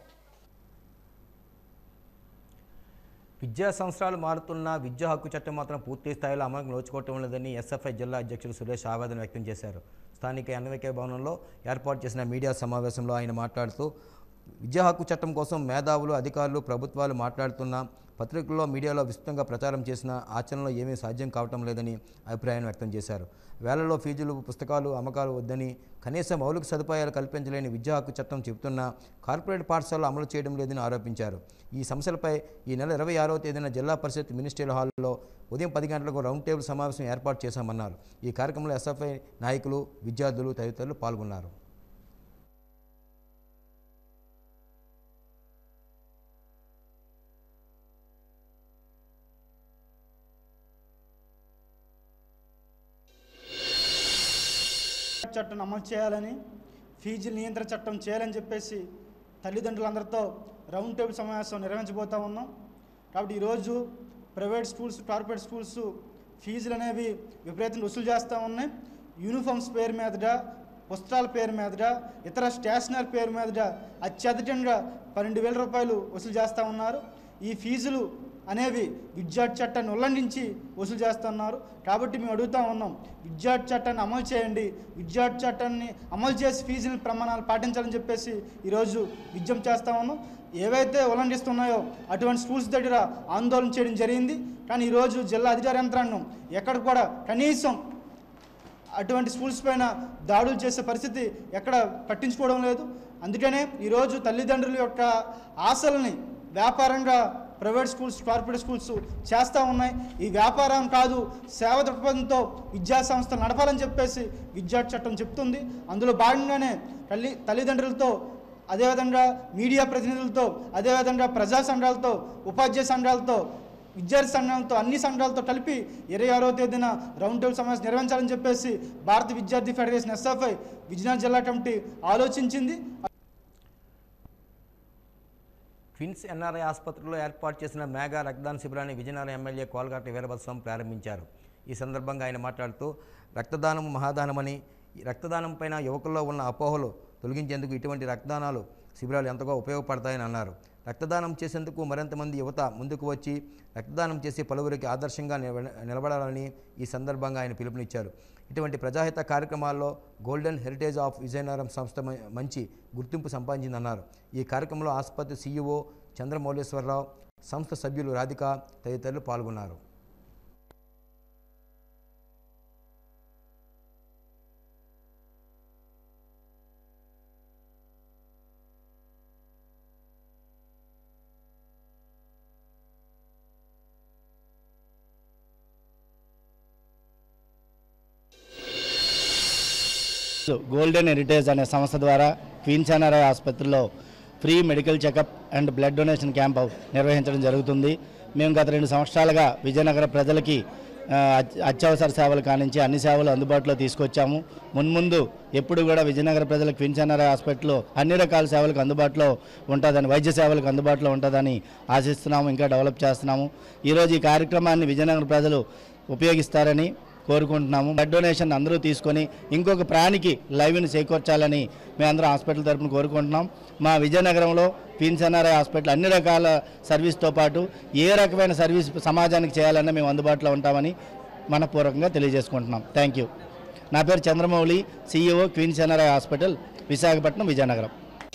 విద్యా సంవత్సరాలు మారుతున్నా విద్యా హక్కు చట్టం మాత్రం పూర్తి స్థాయిలో అమలుకు నోచుకోవటం లేదని ఎస్ఎఫ్ఐ జిల్లా అధ్యక్షుడు సురేష్ ఆవేదన వ్యక్తం చేశారు స్థానిక ఎన్వైకే భవనంలో ఏర్పాటు చేసిన మీడియా సమావేశంలో ఆయన మాట్లాడుతూ విద్యా హక్కు చట్టం కోసం మేధావులు అధికారులు ప్రభుత్వాలు మాట్లాడుతున్నా పత్రికల్లో మీడియాలో విస్తృతంగా ప్రచారం చేసిన ఆచరణలో ఏమీ సాధ్యం కావటం లేదని అభిప్రాయం వ్యక్తం చేశారు వేలలో ఫీజులు పుస్తకాలు అమ్మకాలు వద్దని కనీస మౌలిక సదుపాయాలు కల్పించలేని విద్యా హక్కు చట్టం చెబుతున్నా కార్పొరేట్ పాఠశాలలు అమలు చేయడం లేదని ఆరోపించారు ఈ సమస్యలపై ఈ నెల ఇరవై ఆరవ తేదీన జిల్లా పరిషత్ మినిస్ట్రియల్ హాల్లో ఉదయం పది గంటలకు రౌండ్ టేబుల్ సమావేశం ఏర్పాటు చేశామన్నారు ఈ కార్యక్రమంలో ఎస్ఎఫ్ఐ నాయకులు విద్యార్థులు తదితరులు పాల్గొన్నారు చట్టం అమలు చేయాలని ఫీజు నియంత్రణ చట్టం చేయాలని చెప్పేసి తల్లిదండ్రులందరితో రౌండ్ టేబుల్ సమావేశం నిర్వహించబోతా ఉన్నాం కాబట్టి ఈరోజు ప్రైవేట్ స్కూల్స్ కార్పొరేట్ స్కూల్స్ ఫీజులు అనేవి విపరీతంగా వసూలు చేస్తూ ఉన్నాయి యూనిఫామ్స్ పేరు మీదట పుస్తకాల పేరు మీదట ఇతర స్టేషనరీ పేరు మీదట అత్యధికంగా పన్నెండు వేల రూపాయలు వసూలు చేస్తూ ఉన్నారు ఈ ఫీజులు అనేవి విద్యార్థి చట్టాన్ని ఉల్లంఘించి వసూలు చేస్తున్నారు కాబట్టి మేము అడుగుతా ఉన్నాం విద్యార్థి చట్టాన్ని అమలు చేయండి విద్యార్థి చట్టాన్ని అమలు చేసి ఫీజుల ప్రమాణాలు పాటించాలని చెప్పేసి ఈరోజు విజ్ఞప్తి చేస్తా ఉన్నాం ఏవైతే ఉల్లంఘిస్తున్నాయో అటువంటి స్కూల్స్ దగ్గర ఆందోళన చేయడం జరిగింది కానీ ఈరోజు జిల్లా అధికార యంత్రాంగం ఎక్కడ కూడా కనీసం అటువంటి స్కూల్స్ పైన దాడులు చేసే పరిస్థితి ఎక్కడ పట్టించుకోవడం లేదు అందుకనే ఈరోజు తల్లిదండ్రుల యొక్క ఆశల్ని వ్యాపారంగా ప్రైవేట్ స్కూల్స్ కార్పొరేట్ స్కూల్స్ చేస్తూ ఉన్నాయి ఈ వ్యాపారం కాదు సేవ దృక్పథంతో విద్యా సంస్థలు నడపాలని చెప్పేసి విద్యార్థి చట్టం చెప్తుంది అందులో భాగంగానే తల్లి తల్లిదండ్రులతో అదేవిధంగా మీడియా ప్రతినిధులతో అదేవిధంగా ప్రజా సంఘాలతో ఉపాధ్యాయ సంఘాలతో విద్యార్థి సంఘాలతో అన్ని సంఘాలతో కలిపి ఇరవై ఆరో తేదీన రౌండ్ టేబుల్ సమావేశం నిర్వహించాలని చెప్పేసి భారత విద్యార్థి ఫెడరేషన్ ఎస్ఎఫ్ఐ విజయనగరం జిల్లా కమిటీ ఆలోచించింది ట్విన్స్ ఎన్ఆర్ఐ ఆసుపత్రిలో ఏర్పాటు చేసిన మేఘా రక్తదాన శిబిరాన్ని విజయనగరం ఎమ్మెల్యే కోలగట్ట వీరభద్రస్వామి ప్రారంభించారు ఈ సందర్భంగా ఆయన మాట్లాడుతూ రక్తదానం మహాదానమని ఈ రక్తదానం పైన యువకుల్లో ఉన్న అపోహలు తొలగించేందుకు ఇటువంటి రక్తదానాలు శిబిరాలు ఎంతగా ఉపయోగపడతాయని అన్నారు రక్తదానం చేసేందుకు మరింత మంది యువత ముందుకు వచ్చి రక్తదానం చేసి పలువురికి ఆదర్శంగా నిలబ- నిలబడాలని ఈ సందర్భంగా ఆయన పిలుపునిచ్చారు ఇటువంటి ప్రజాహిత కార్యక్రమాల్లో గోల్డెన్ హెరిటేజ్ ఆఫ్ విజయనగరం సంస్థ మ- మంచి గుర్తింపు సంపాదించిందన్నారు ఈ కార్యక్రమంలో ఆసుపత్రి సీఈఓ చంద్రమౌళేశ్వరరావు సంస్థ సభ్యులు రాధిక తదితరులు పాల్గొన్నారు గోల్డెన్ హెరిటేజ్ అనే సంస్థ ద్వారా క్వీన్స్ ఎన్ఆర్ఐ ఆసుపత్రిలో free medical checkup and blood donation camp నిర్వహించడం జరుగుతుంది మేము గత రెండు సంవత్సరాలుగా విజయనగర ప్రజలకి ఆ, అత్య- అత్యవసర సేవలు కానించి అన్ని సేవలు అందుబాటులో తీసుకొచ్చాము మున్ముందు ఎప్పుడు కూడా విజయనగర ప్రజల క్వీన్స్ ఎన్ఆర్ఐ హాస్పిటల్లో అన్ని రకాల సేవలకు అందుబాటులో ఉంటుందని వైద్య సేవలకు అందుబాటులో ఉంటుందని ఆశిస్తున్నాము ఇంకా డెవలప్ చేస్తున్నాము ఈరోజు ఈ కార్యక్రమాన్ని విజయనగర ప్రజలు ఉపయోగిస్తారని కోరుకుంటున్నాము బ్లడ్ డొనేషన్ అందరూ తీసుకొని ఇంకొక ప్రాణికి లైవ్ని చేకూర్చాలని మేమందరం హాస్పిటల్ తరపున కోరుకుంటున్నాం మా విజయనగరంలో క్వీన్స్ ఎన్ఆర్ఐ హాస్పిటల్ అన్ని రకాల సర్వీస్తో పాటు ఏ రకమైన సర్వీస్ సమాజానికి చేయాలన్నా మేము అందుబాటులో ఉంటామని మనపూర్వకంగా తెలియజేసుకుంటున్నాం థ్యాంక్ యూ నా పేరు Chandramouli CEO Queens NRI hospital Visakhapatnam Vizianagaram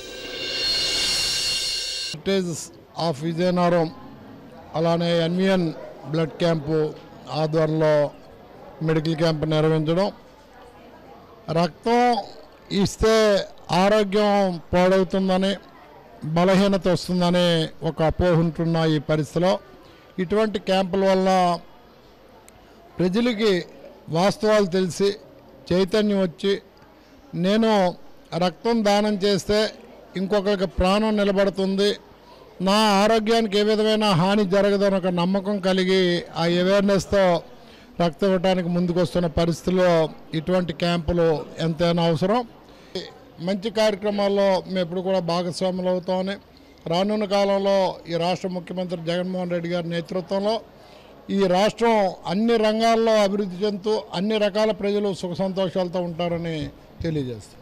heritage of Vizianagaram అలానే ఎన్విఎన్ బ్లడ్ క్యాంపు ఆధ్వర్యంలో మెడికల్ క్యాంప్ నిర్వహించడం రక్తం ఇస్తే ఆరోగ్యం పాడవుతుందని బలహీనత వస్తుందని ఒక అపోహ ఉంటున్న ఈ పరిస్థితిలో ఇటువంటి క్యాంపుల వల్ల ప్రజలకి వాస్తవాలు తెలిసి చైతన్యం వచ్చి నేను రక్తం దానం చేస్తే ఇంకొకరికి ప్రాణం నిలబడుతుంది నా ఆరోగ్యానికి ఏ విధమైన హాని జరగదని ఒక నమ్మకం కలిగి ఆ అవేర్నెస్తో రక్తం ఇవ్వడానికి ముందుకు వస్తున్న పరిస్థితుల్లో ఇటువంటి క్యాంపులు ఎంతైనా అవసరం మంచి కార్యక్రమాల్లో మేము ఎప్పుడు కూడా భాగస్వాములు అవుతామని రానున్న కాలంలో ఈ రాష్ట్ర ముఖ్యమంత్రి జగన్మోహన్ రెడ్డి గారి నేతృత్వంలో ఈ రాష్ట్రం అన్ని రంగాల్లో అభివృద్ధి చెందుతూ అన్ని రకాల ప్రజలు సుఖ సంతోషాలతో ఉంటారని తెలియజేస్తాం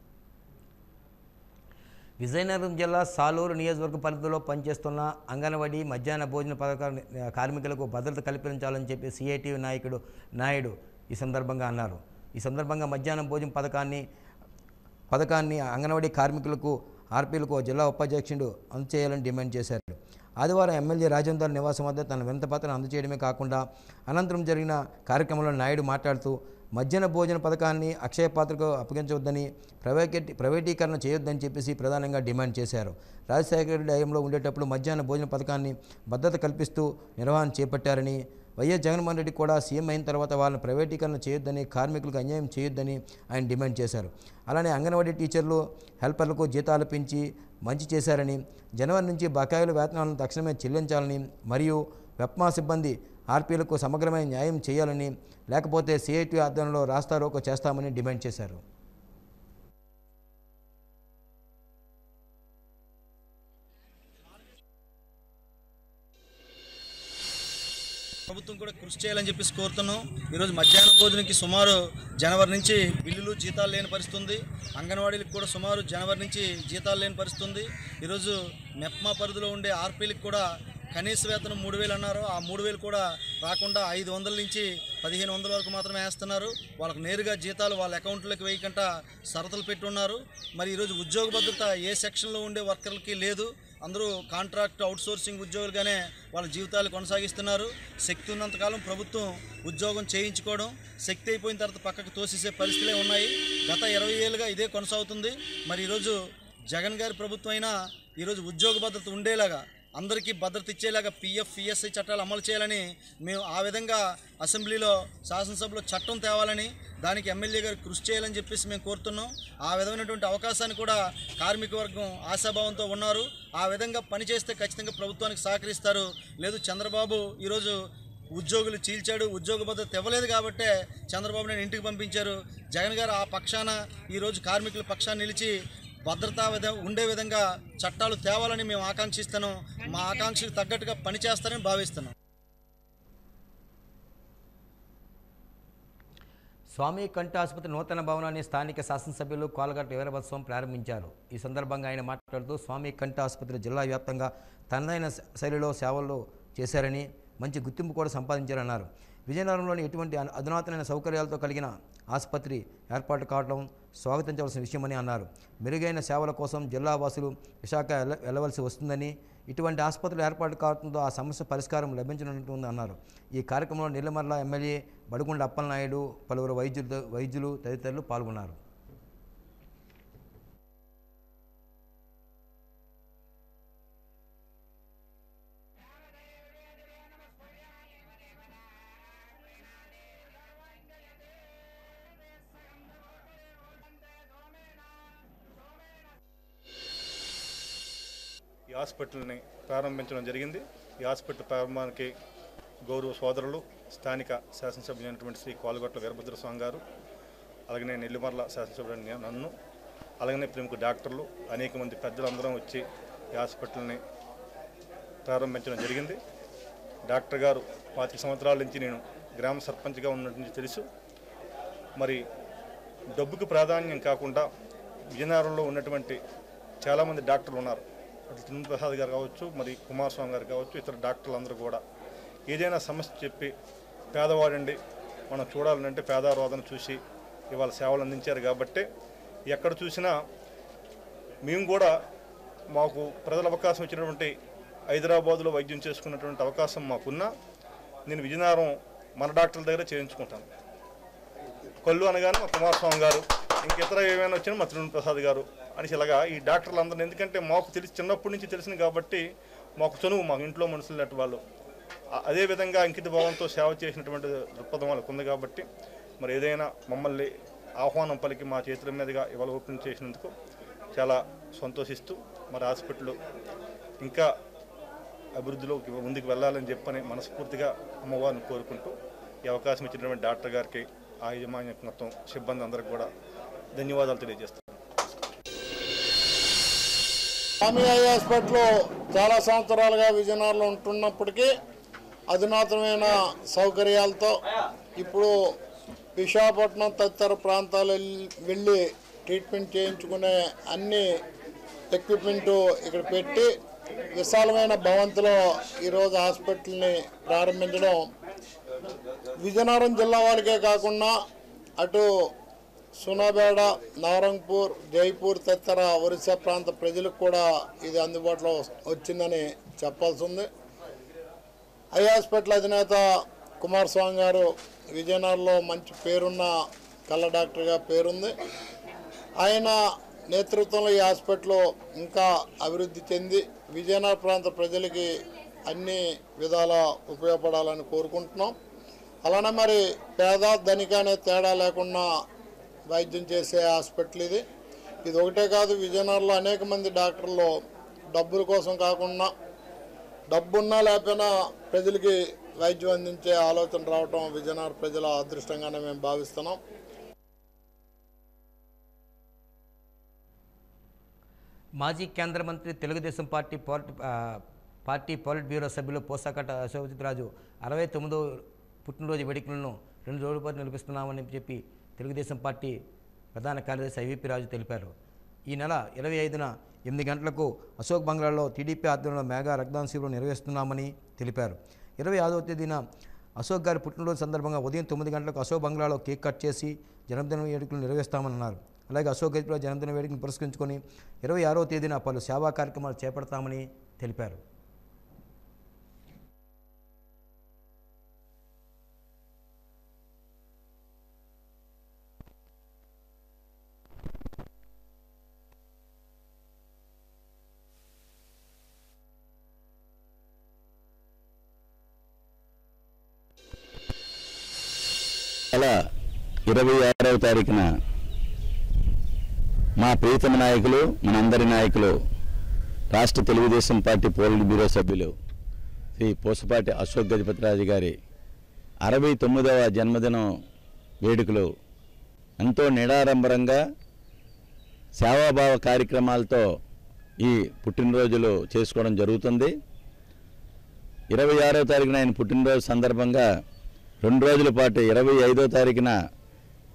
విజయనగరం జిల్లా సాలూరు నియోజకవర్గ పరిధిలో పనిచేస్తున్న అంగన్వాడీ మధ్యాహ్న భోజన పథక కార్మికులకు భద్రత కల్పించాలని చెప్పి సిఐటి నాయకుడు నాయుడు ఈ సందర్భంగా అన్నారు ఈ సందర్భంగా మధ్యాహ్నం భోజన పథకాన్ని పథకాన్ని అంగన్వాడీ కార్మికులకు ఆర్పీలకు జిల్లా ఉపాధ్యక్షుడు అందచేయాలని డిమాండ్ చేశారు ఆదివారం ఎమ్మెల్యే రాజేందర్ నివాసం వద్ద తన వినతపత్రం అందజేయడమే కాకుండా అనంతరం జరిగిన కార్యక్రమంలో నాయుడు మాట్లాడుతూ మధ్యాహ్న భోజన పథకాన్ని అక్షయ పాత్రకు అప్పగించవద్దని ప్రైవేట్ ప్రైవేటీకరణ చేయొద్దని చెప్పేసి ప్రధానంగా డిమాండ్ చేశారు రాజశేఖర రెడ్డి హయాంలో ఉండేటప్పుడు మధ్యాహ్న భోజన పథకాన్ని భద్రత కల్పిస్తూ నిర్వహణ చేపట్టారని వైఎస్ జగన్మోహన్ రెడ్డి కూడా సీఎం అయిన తర్వాత వాళ్ళని ప్రైవేటీకరణ చేయొద్దని కార్మికులకు అన్యాయం చేయొద్దని ఆయన డిమాండ్ చేశారు అలానే అంగన్వాడీ టీచర్లు హెల్పర్లకు జీతాలు పెంచి మంచి చేశారని జనవరి నుంచి బకాయిల వేతనాలను తక్షణమే చెల్లించాలని మరియు వెప్మా సిబ్బంది ఆర్పీలకు సమగ్రమైన న్యాయం చేయాలని లేకపోతే సిఐటి ఆధ్వర్యంలో రాస్తారోకో చేస్తామని డిమాండ్ చేశారు ప్రభుత్వం కూడా కృషి చేయాలని చెప్పేసి కోరుతున్నాం ఈరోజు మధ్యాహ్నం భోజనంకి సుమారు జనవరి నుంచి బిల్లులు జీతాలు లేని పరిస్థితి ఉంది అంగన్వాడీలకు కూడా సుమారు జనవరి నుంచి జీతాలు లేని పరిస్థితి ఉంది ఈరోజు మెప్మా పరిధిలో ఉండే ఆర్పీలకు కూడా కనీస వేతనం మూడు వేలు అన్నారు ఆ మూడు వేలు కూడా రాకుండా ఐదు వందల నుంచి పదిహేను వందల వరకు మాత్రమే వేస్తున్నారు వాళ్ళకు నేరుగా జీతాలు వాళ్ళ అకౌంట్లోకి వేయకుండా షరతులు పెట్టున్నారు మరి ఈరోజు ఉద్యోగ భద్రత ఏ సెక్షన్లో ఉండే వర్కర్లకి లేదు అందరూ కాంట్రాక్ట్ అవుట్సోర్సింగ్ ఉద్యోగులుగానే వాళ్ళ జీవితాలు కొనసాగిస్తున్నారు శక్తి ఉన్నంతకాలం ప్రభుత్వం ఉద్యోగం చేయించుకోవడం శక్తి అయిపోయిన తర్వాత పక్కకు తోసేసే పరిస్థితులే ఉన్నాయి గత ఇరవై ఏళ్ళుగా ఇదే కొనసాగుతుంది మరి ఈరోజు జగన్ గారి ప్రభుత్వం అయినా ఈరోజు ఉద్యోగ భద్రత ఉండేలాగా అందరికీ భద్రత ఇచ్చేలాగా పిఎఫ్ పిఎస్ఐ చట్టాలు అమలు చేయాలని మేము ఆ విధంగా అసెంబ్లీలో శాసనసభలో చట్టం తేవాలని దానికి ఎమ్మెల్యే గారు కృషి చేయాలని చెప్పేసి మేము కోరుతున్నాం ఆ విధమైనటువంటి అవకాశాన్ని కూడా కార్మిక వర్గం ఆశాభావంతో ఉన్నారు ఆ విధంగా పనిచేస్తే ఖచ్చితంగా ప్రభుత్వానికి సహకరిస్తారు లేదు చంద్రబాబు ఈరోజు ఉద్యోగులు చీల్చాడు ఉద్యోగ భద్రత ఇవ్వలేదు కాబట్టే చంద్రబాబు నాయుడు ఇంటికి పంపించారు జగన్ గారు ఆ పక్షాన ఈరోజు కార్మికుల పక్షాన్ని నిలిచి భద్రతా విధ ఉండే విధంగా చట్టాలు తేవాలని మేము ఆకాంక్షిస్తున్నాం మా ఆకాంక్షలకు తగ్గట్టుగా పనిచేస్తారని భావిస్తున్నాం స్వామి కంటి ఆసుపత్రి నూతన భవనాన్ని స్థానిక శాసనసభ్యులు కోలగట్ట వీరభత్సవం ప్రారంభించారు ఈ సందర్భంగా ఆయన మాట్లాడుతూ స్వామి కంటి ఆసుపత్రి జిల్లా వ్యాప్తంగా తనదైన శైలిలో సేవలు చేశారని మంచి గుర్తింపు కూడా సంపాదించారన్నారు విజయనగరంలోని ఎటువంటి అను- అధునాతనమైన సౌకర్యాలతో కలిగిన ఆసుపత్రి ఏర్పాటు కావడం స్వాగతించవలసిన విషయమని అన్నారు మెరుగైన సేవల కోసం జిల్లా వాసులు విశాఖ వెళ్ళ వెళ్ళవలసి వస్తుందని ఇటువంటి ఆసుపత్రులు ఏర్పాటు కావడంతో ఆ సమస్య పరిష్కారం లభించనుంటుంది అన్నారు ఈ కార్యక్రమంలో నెల్లిమర్ల ఎమ్మెల్యే బడుగుండ అప్పలనాయుడు పలువురు వైద్యులు వైద్యులు తదితరులు పాల్గొన్నారు ఈ హాస్పిటల్ని ప్రారంభించడం జరిగింది ఈ హాస్పిటల్ ప్రారంభానికి గౌరవ సోదరులు స్థానిక శాసనసభ్యులైనటువంటి శ్రీ కోలగొట్ల వీరభద్ర స్వామి గారు అలాగనే నెల్లిమర్ల శాసనసభ్యుడు నన్ను అలాగనే ప్రముఖ డాక్టర్లు అనేక మంది పెద్దలందరం వచ్చి ఈ హాస్పిటల్ని ప్రారంభించడం జరిగింది డాక్టర్ గారు పాతిక సంవత్సరాల నుంచి నేను గ్రామ సర్పంచ్గా ఉన్నట్టు నుంచి తెలుసు మరి డబ్బుకు ప్రాధాన్యం కాకుండా విజయనగరంలో ఉన్నటువంటి చాలామంది డాక్టర్లు ఉన్నారు అటు తిరుమల ప్రసాద్ గారు కావచ్చు మరి కుమారస్వామి గారు కావచ్చు ఇతర డాక్టర్లు అందరూ కూడా ఏదైనా సమస్య చెప్పి పేదవాడండి మనం చూడాలంటే పేదవాదన చూసి ఇవాళ సేవలు అందించారు కాబట్టి ఎక్కడ చూసినా మేము కూడా మాకు ప్రజల అవకాశం ఇచ్చినటువంటి హైదరాబాదులో వైద్యం చేసుకున్నటువంటి అవకాశం మాకున్నా నేను విజయనగరం మన డాక్టర్ల దగ్గర చేయించుకుంటాను కళ్ళు అనగానే మా కుమారస్వామి గారు ఇంక ఇతర ఏమైనా వచ్చినా మా తిరుమల ప్రసాద్ గారు అనేసి ఇలాగా ఈ డాక్టర్లు అందరూ ఎందుకంటే మాకు తెలిసి చిన్నప్పటి నుంచి తెలిసింది కాబట్టి మాకు చనువు మాకు ఇంట్లో మనుషులు అటు వాళ్ళు ఆ- అదే విధంగా అంకిత భావంతో సేవ చేసినటువంటి దృక్పథం వాళ్ళకు ఉంది కాబట్టి మరి ఏదైనా మమ్మల్ని ఆహ్వానం పలికి మా చేతుల మీదుగా ఇవాళ ఓపెన్ చేసినందుకు చాలా సంతోషిస్తూ మరి హాస్పిటల్ ఇంకా అభివృద్ధిలోకి ముందుకు వెళ్ళాలని చెప్పని మనస్ఫూర్తిగా అమ్మవారిని కోరుకుంటూ ఈ అవకాశం ఇచ్చినటువంటి డాక్టర్ గారికి ఆ యజమాని మొత్తం సిబ్బంది అందరికి కూడా ధన్యవాదాలు తెలియజేస్తాను స్వామి ఐ హాస్పిటల్ చాలా సంవత్సరాలుగా విజయనగరంలో ఉంటున్నప్పటికీ అధునాతనమైన సౌకర్యాలతో ఇప్పుడు విశాఖపట్నం తదితర ప్రాంతాలు వెళ్ళి- వెళ్ళి ట్రీట్మెంట్ చేయించుకునే అన్ని ఎక్విప్మెంట్ ఇక్కడ పెట్టి విశాలమైన భవంతిలో ఈరోజు హాస్పిటల్ని ప్రారంభించడం విజయనగరం జిల్లా వాళ్ళకే కాకుండా అటు సునాబేడ నారంగ్పూర్ జైపూర్ తదితర ఒరిస్సా ప్రాంత ప్రజలకు కూడా ఇది అందుబాటులో వచ్చిందని చెప్పాల్సి ఉంది ఐ హాస్పిటల్ అధినేత కుమారస్వామి గారు విజయనగరంలో మంచి పేరున్న కళ్ళ డాక్టర్గా పేరుంది ఆయన నేతృత్వంలో ఈ హాస్పిటల్ ఇంకా అభివృద్ధి చెంది విజయనగర ప్రాంత ప్రజలకి అన్ని విధాల ఉపయోగపడాలని కోరుకుంటున్నాం అలానే మరి పేద ధనిక అనే తేడా లేకుండా వైద్యం చేసే హాస్పిటల్ ఇది ఇది ఒకటే కాదు విజయనగరంలో అనేక మంది డాక్టర్లు డబ్బుల కోసం కాకుండా డబ్బున్నా లేకపోయినా ప్రజలకి వైద్యం అందించే ఆలోచన రావటం విజయనగరం ప్రజల అదృష్టంగానే మేము భావిస్తున్నాం మాజీ కేంద్ర మంత్రి తెలుగుదేశం పార్టీ పోలిట్ ఆ, పార్టీ పోలిట్ బ్యూరో సభ్యులు పోసాకట అశోకరాజు అరవై తొమ్మిదో పుట్టినరోజు వేడుకలను రెండు రోజుల పాటు నిలిపిస్తున్నామని చెప్పి తెలుగుదేశం పార్టీ ప్రధాన కార్యదర్శి ఐవీపీ రాజు తెలిపారు ఈ నెల ఇరవై ఐదున ఎనిమిది గంటలకు అశోక్ బంగ్లాలో టీడీపీ ఆధ్వర్యంలో మేఘా రక్తదాన శిబిరం నిర్వహిస్తున్నామని తెలిపారు ఇరవై ఆరవ తేదీన అశోక్ గారి పుట్టినరోజు సందర్భంగా ఉదయం తొమ్మిది గంటలకు అశోక్ బంగ్లాలో కేక్ కట్ చేసి జన్మదిన వేడుకలు నిర్వహిస్తామన్నారు అలాగే అశోక్ గజపతిరావు జన్మదిన వేడుకను పురస్కరించుకొని ఇరవై ఆరవ తేదీన పలు సేవా కార్యక్రమాలు చేపడతామని తెలిపారు నెల ఇరవై ఆరవ తారీఖున మా ప్రీతమ నాయకులు మనందరి నాయకులు రాష్ట్ర తెలుగుదేశం పార్టీ పోలిట్ బ్యూరో సభ్యులు శ్రీ పోసపాటి అశోక్ గజపతిరాజు గారి అరవై తొమ్మిదవ జన్మదినం వేడుకలు ఎంతో నిడారంభరంగా సేవాభావ కార్యక్రమాలతో ఈ పుట్టినరోజులు చేసుకోవడం జరుగుతుంది ఇరవై ఆరో తారీఖున ఆయన పుట్టినరోజు సందర్భంగా రెండు రోజుల పాటు ఇరవై ఐదో తారీఖున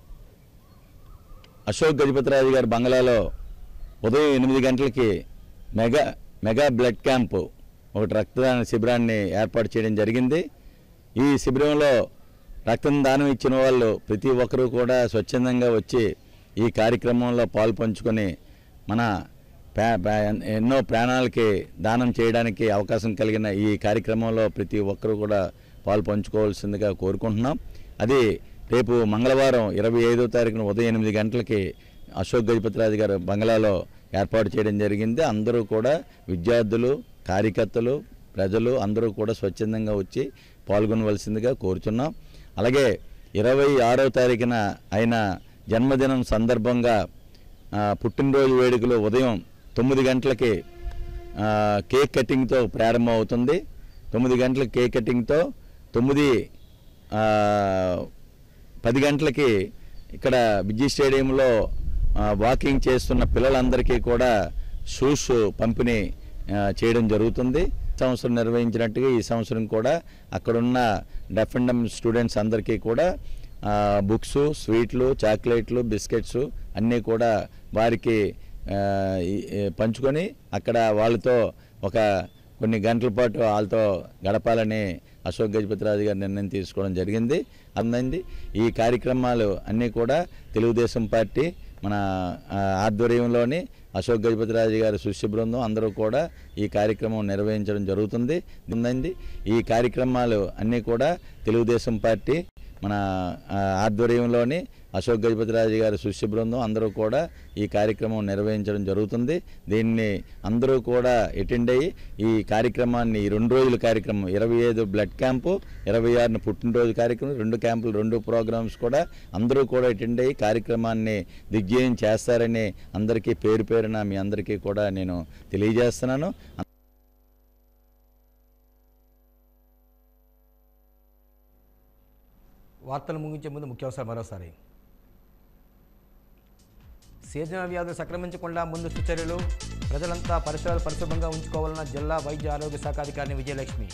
అశోక్ గజపతిరాజు గారి బంగ్లాలో ఉదయం ఎనిమిది గంటలకి మెగా మెగా బ్లడ్ క్యాంపు ఒకటి రక్తదాన శిబిరాన్ని ఏర్పాటు చేయడం జరిగింది ఈ శిబిరంలో రక్తం దానం ఇచ్చిన వాళ్ళు ప్రతి ఒక్కరూ కూడా స్వచ్ఛందంగా వచ్చి ఈ కార్యక్రమంలో పాలు పంచుకొని మన ప్రా- ప్రా- ఎన్నో ప్రాణాలకి దానం చేయడానికి అవకాశం కలిగిన ఈ కార్యక్రమంలో ప్రతి ఒక్కరూ కూడా పాలు పంచుకోవాల్సిందిగా కోరుకుంటున్నాం అది రేపు మంగళవారం ఇరవై ఐదో తారీఖున ఉదయం ఎనిమిది గంటలకి అశోక్ గజపతిరాజు గారు బంగ్లాలో ఏర్పాటు చేయడం జరిగింది అందరూ కూడా విద్యార్థులు కార్యకర్తలు ప్రజలు అందరూ కూడా స్వచ్ఛందంగా వచ్చి పాల్గొనవలసిందిగా కోరుచున్నాం అలాగే ఇరవై ఆరో తారీఖున ఆయన జన్మదినం సందర్భంగా ఆ, పుట్టినరోజు వేడుకలు ఉదయం తొమ్మిది గంటలకి ఆ, కేక్ కటింగ్తో ప్రారంభం అవుతుంది తొమ్మిది గంటలకు కేక్ కటింగ్తో తొమ్మిది ఆ, పది గంటలకి ఇక్కడ విజయ్ స్టేడియంలో ఆ, వాకింగ్ చేస్తున్న పిల్లలందరికీ కూడా షూస్ పంపిణీ ఆ, చేయడం జరుగుతుంది సంవత్సరం నిర్వహించినట్టుగా ఈ సంవత్సరం కూడా అక్కడున్న డెఫ్ అండ్ డమ్ స్టూడెంట్స్ అందరికీ కూడా ఆ, బుక్స్ స్వీట్లు చాక్లెట్లు బిస్కెట్స్ అన్నీ కూడా వారికి ఆ, ఈ- ఈ పంచుకొని అక్కడ వాళ్ళతో ఒక కొన్ని గంటల పాటు వాళ్ళతో గడపాలని అశోక్ గజపతిరాజు గారు నిర్ణయం తీసుకోవడం జరిగింది అందండి ఈ కార్యక్రమాలు అన్నీ కూడా తెలుగుదేశం పార్టీ మన ఆ, ఆధ్వర్యంలోని అశోక్ గజపతిరాజు గారి శిష్య బృందం అందరూ కూడా ఈ కార్యక్రమం నిర్వహించడం జరుగుతుంది ఉందండి ఈ కార్యక్రమాలు అన్నీ కూడా తెలుగుదేశం పార్టీ మన ఆ, ఆధ్వర్యంలోని అశోక్ గజపతిరాజు గారి శిష్య బృందం అందరూ కూడా ఈ కార్యక్రమం నిర్వహించడం జరుగుతుంది దీన్ని అందరూ కూడా అటెండ్ అయ్యి ఈ కార్యక్రమాన్ని ఈ రెండు రోజుల కార్యక్రమం ఇరవై ఐదు బ్లడ్ క్యాంపు ఇరవై ఆరున పుట్టినరోజు కార్యక్రమం రెండు క్యాంపులు రెండు ప్రోగ్రామ్స్ కూడా అందరూ కూడా అటెండ్ అయ్యి కార్యక్రమాన్ని దిగ్విజయం చేస్తారని అందరికీ పేరు పేరున మీ అందరికీ కూడా నేను తెలియజేస్తున్నాను వార్తలు ముగించే ముందు ముఖ్యాంశాలు మరోసారి సీజనల్ వ్యాధులు సంక్రమించకుండా ముందస్తు చర్యలు ప్రజలంతా పరిసరాలు పరిశుభ్రంగా ఉంచుకోవాలన్న జిల్లా వైద్య ఆరోగ్య శాఖ అధికారిని విజయలక్ష్మి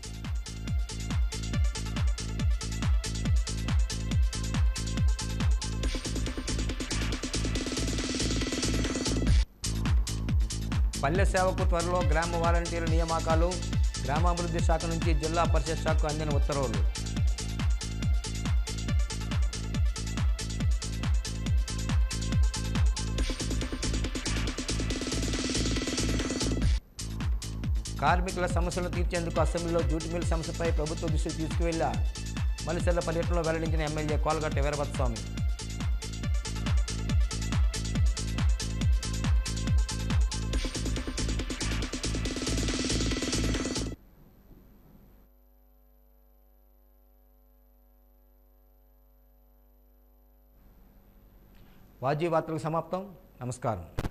పల్లె సేవకు త్వరలో గ్రామ వాలంటీర్ల నియామకాలు గ్రామాభివృద్ధి శాఖ నుంచి జిల్లా పరిషత్ శాఖకు అందిన ఉత్తర్వులు కార్మికుల సమస్యలను తీర్చేందుకు అసెంబ్లీలో డ్యూటీ మిల్ సమస్యపై ప్రభుత్వ దృష్టికి తీసుకువెళ్లా మలిసెల్ల పర్యటనలో వెల్లడించిన ఎమ్మెల్యే కోలగట్ట వీరభద్రస్వామి వాజీ వార్తలకు సమాప్తం నమస్కారం